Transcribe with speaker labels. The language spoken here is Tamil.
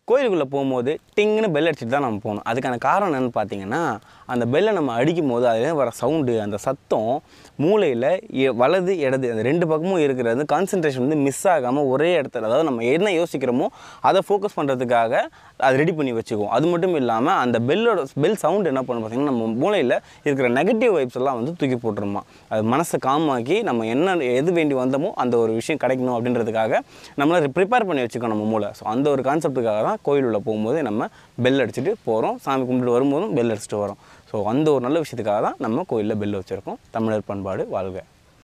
Speaker 1: கோயிலுக்குள்ளே போகும்போது டிங்குன்னு பெல் அடிச்சுட்டு தான் நம்ம போகணும் அதுக்கான காரணம் என்னன்னு பார்த்தீங்கன்னா அந்த பெல்லை நம்ம அடிக்கும் போது அதுலேருந்து வர சவுண்டு அந்த சத்தம் மூளையில் வலது இடது அந்த ரெண்டு பக்கமும் இருக்கிறது கான்சன்ட்ரேஷன் வந்து மிஸ் ஆகாமல் ஒரே இடத்துல அதாவது நம்ம என்ன யோசிக்கிறோமோ அதை ஃபோக்கஸ் பண்ணுறதுக்காக அது ரெடி பண்ணி வச்சுக்குவோம் அது மட்டும் இல்லாமல் அந்த பெல்லோட பெல் சவுண்ட் என்ன பண்ணும் பார்த்தீங்கன்னா நம்ம மூளையில் இருக்கிற நெகட்டிவ் வைப்ஸ் எல்லாம் வந்து தூக்கி போட்டுருமா அது மனசை காமாக்கி நம்ம என்ன எது வேண்டி வந்தோமோ அந்த ஒரு விஷயம் கிடைக்கணும் அப்படின்றதுக்காக நம்மளை ப்ரிப்பேர் பண்ணி வச்சுக்கணும் நம்ம மூளை ஸோ அந்த ஒரு கான்செப்ட்டுக்காக தான் கோயில் உள்ள போகும்போது நம்ம பெல் அடிச்சுட்டு போகிறோம் சாமி கும்பிட்டு வரும்போதும் பெல் அடிச்சுட்டு வரோம் ஸோ அந்த ஒரு நல்ல விஷயத்துக்காக தான் நம்ம கோயிலில் பெல் வச்சுருக்கோம் தமிழர் பண்பாடு வாழ்க